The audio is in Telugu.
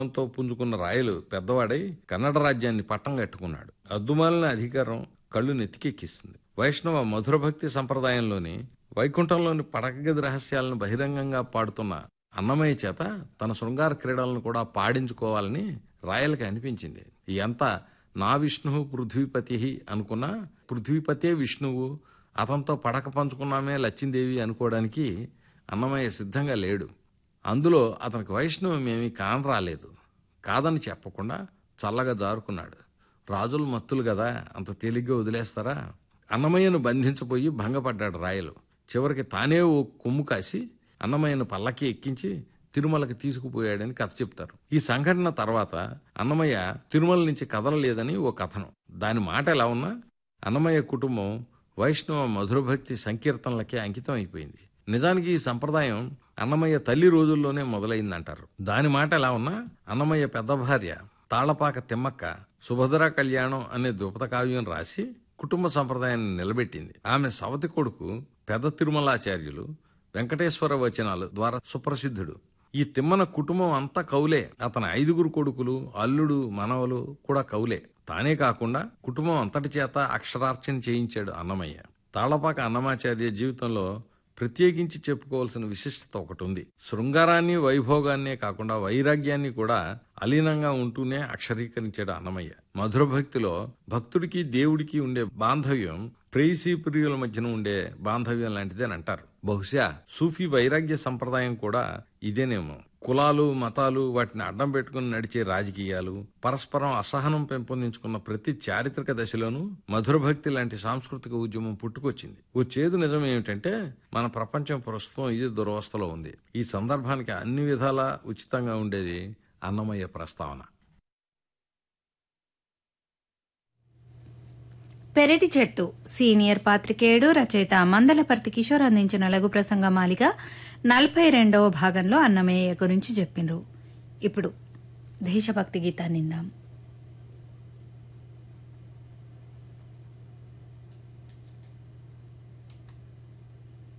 తో పుంజుకున్న రాయలు పెద్దవాడై కన్నడ రాజ్యాన్ని పట్టం కట్టుకున్నాడు అద్దుమాలిన అధికారం కళ్ళు నెత్తికెక్కిస్తుంది వైష్ణవ మధుర భక్తి సంప్రదాయంలోని వైకుంఠంలోని పడకగది రహస్యాలను బహిరంగంగా పాడుతున్న అన్నమయ్య చేత తన శృంగార క్రీడలను కూడా పాడించుకోవాలని రాయలకి అనిపించింది ఎంత నా విష్ణువు పృథ్వీపతి అనుకున్నా పృథ్వీపతే విష్ణువు అతనితో పడక పంచుకున్నామే లచ్చిందేవి అనుకోవడానికి అన్నమయ్య సిద్ధంగా లేడు అందులో అతనికి వైష్ణవం ఏమీ కానరాలేదు కాదని చెప్పకుండా చల్లగా జారుకున్నాడు రాజులు మత్తులు కదా అంత తేలిగ్గా వదిలేస్తారా అన్నమయ్యను బంధించబోయి భంగపడ్డాడు రాయలు చివరికి తానే ఓ కొమ్ము కాసి అన్నమయ్యను పల్లకి ఎక్కించి తిరుమలకి తీసుకుపోయాడని కథ చెప్తారు ఈ సంఘటన తర్వాత అన్నమయ్య తిరుమల నుంచి కదలలేదని ఓ కథనం దాని మాట ఎలా ఉన్నా అన్నమయ్య కుటుంబం వైష్ణవ మధురభక్తి సంకీర్తనలకే అంకితం అయిపోయింది నిజానికి ఈ సంప్రదాయం అన్నమయ్య తల్లి రోజుల్లోనే మొదలైందంటారు దాని మాట ఎలా ఉన్నా అన్నమయ్య పెద్ద భార్య తాళపాక తిమ్మక్క సుభద్ర కళ్యాణం అనే ద్రుపద కావ్యం రాసి కుటుంబ సంప్రదాయాన్ని నిలబెట్టింది ఆమె సవతి కొడుకు పెద్ద తిరుమలాచార్యులు వెంకటేశ్వర వచనాలు ద్వారా సుప్రసిద్ధుడు ఈ తిమ్మన కుటుంబం అంతా కౌలే అతని ఐదుగురు కొడుకులు అల్లుడు మనవలు కూడా కౌలే తానే కాకుండా కుటుంబం అంతటి చేత అక్షరార్చన చేయించాడు అన్నమయ్య తాళపాక అన్నమాచార్య జీవితంలో ప్రత్యేకించి చెప్పుకోవాల్సిన విశిష్టత ఒకటి ఉంది శృంగారాన్ని వైభోగాన్నే కాకుండా వైరాగ్యాన్ని కూడా అలీనంగా ఉంటూనే అక్షరీకరించాడు అన్నమయ్య మధుర భక్తిలో భక్తుడికి దేవుడికి ఉండే బాంధవ్యం ప్రేయసీ ప్రియుల మధ్యన ఉండే బాంధవ్యం లాంటిదని అంటారు బహుశా సూఫీ వైరాగ్య సంప్రదాయం కూడా ఇదేనేమో కులాలు మతాలు వాటిని అడ్డం పెట్టుకుని నడిచే రాజకీయాలు పరస్పరం అసహనం పెంపొందించుకున్న ప్రతి చారిత్రక దశలోనూ మధుర భక్తి లాంటి సాంస్కృతిక ఉద్యమం పుట్టుకొచ్చింది ఓ చేదు నిజం ఏమిటంటే మన ప్రపంచం ప్రస్తుతం ఇదే దురవస్థలో ఉంది ఈ సందర్భానికి అన్ని విధాలా ఉచితంగా ఉండేది అన్నమయ్య ప్రస్తావన పెరటి చెట్టు సీనియర్ పాత్రికేయుడు రచయిత మందలపర్తి కిషోర్ అందించిన లఘు ప్రసంగ మాలిక నలభై రెండవ భాగంలో అన్నమయ్య గురించి చెప్పిండ్రు ఇప్పుడు దేశభక్తి గీతాన్ని ఇందాం